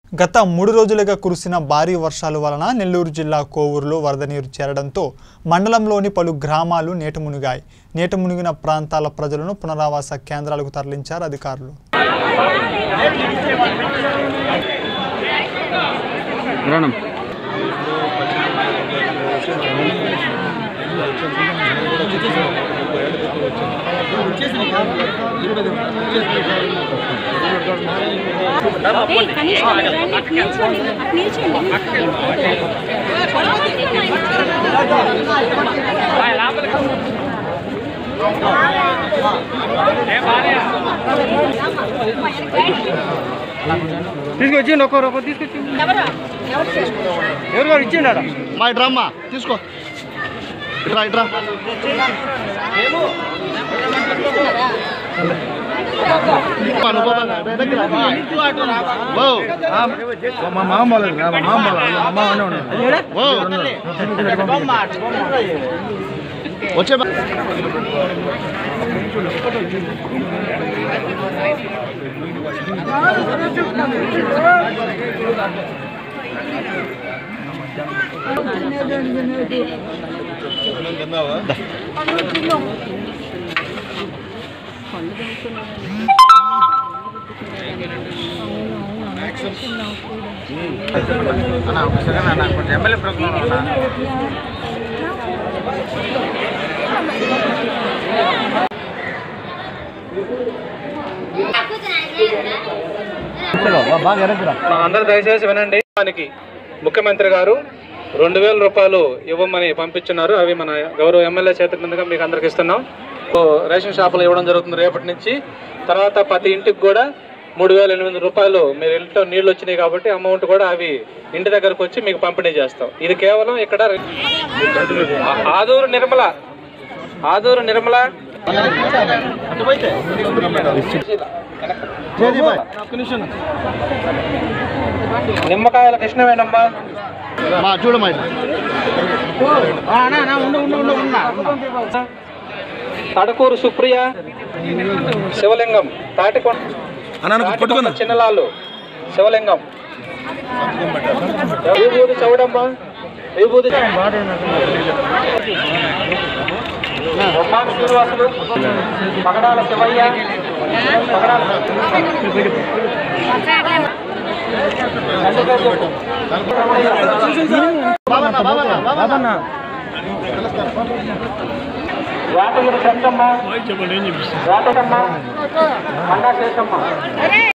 గత మూడు రోజులుగా కురిసిన భారీ వర్షాల వలన నెల్లూరు జిల్లా కోవూరులో వరద నీరు చేరడంతో మండలంలోని పలు గ్రామాలు నీట మునిగాయి నీట మునిగిన ప్రాంతాల ప్రజలను పునరావాస కేంద్రాలకు తరలించారు అధికారులు గ్రహణం ఏయ్, కనీసం రండి, అటు నిల్చోండి, అటు నిల్చోండి. తీసుకొచ్చిండి ఒక్కరు ఒక్కరు తీసుకొచ్చి ఎవరు ఎవరు చేస్తారు? ఎవరు గారు ఇచ్చిండి ఆడ మా ఇట్రా అమ్మా తీసుకో ఇట్రా ఇట్రా అమ్మా, నువ్వు బాబా, దగ్గర అమ్మా. ఓ, మా మామ వాళ్ళది మా మామ వాళ్ళది మా మామ అనే ఉన్నాడు ఓ. వచ్చే బా- బాగా ఎరగరా అందరూ దయచేసి వినండి దానికి ముఖ్యమంత్రి గారు రెండు వేల రూపాయలు ఇవ్వమని పంపించున్నారు అవి మన గౌరవ ఎమ్మెల్యే చేతి మీదుగా మీకు అందరికి ఇస్తున్నాం ఓ రేషన్ షాపులు ఇవ్వడం జరుగుతుంది రేపటి నుంచి తర్వాత ప్రతి ఇంటికి కూడా మూడు వేల ఎనిమిది రూపాయలు మీరు ఇంట్లో నీళ్ళు వచ్చినాయి కాబట్టి అమౌంట్ కూడా అవి ఇంటి దగ్గరకు వచ్చి మీకు పంపిణీ చేస్తాం ఇది కేవలం ఇక్కడ ఆ- ఆదూరు నిర్మల ఆదూరు నిర్మల నిమ్మకాయల కృష్ణవేణమ్మ మా చూడమ్మా ఇట్లా. తడకూరు సుప్రియ శివలింగం తాటికొండ తాటికొండ చిన్నలాలు శివలింగం విభూతి చౌడమ్మ విభూతి బ్రహ్మాండ శ్రీనివాసులు పగడాల శివయ్య పగడాల బాబన్న బాబన్న బాబన్న వేటగిరి చెత్తమ్మ వేటమ్మ మండా శేషమ్మ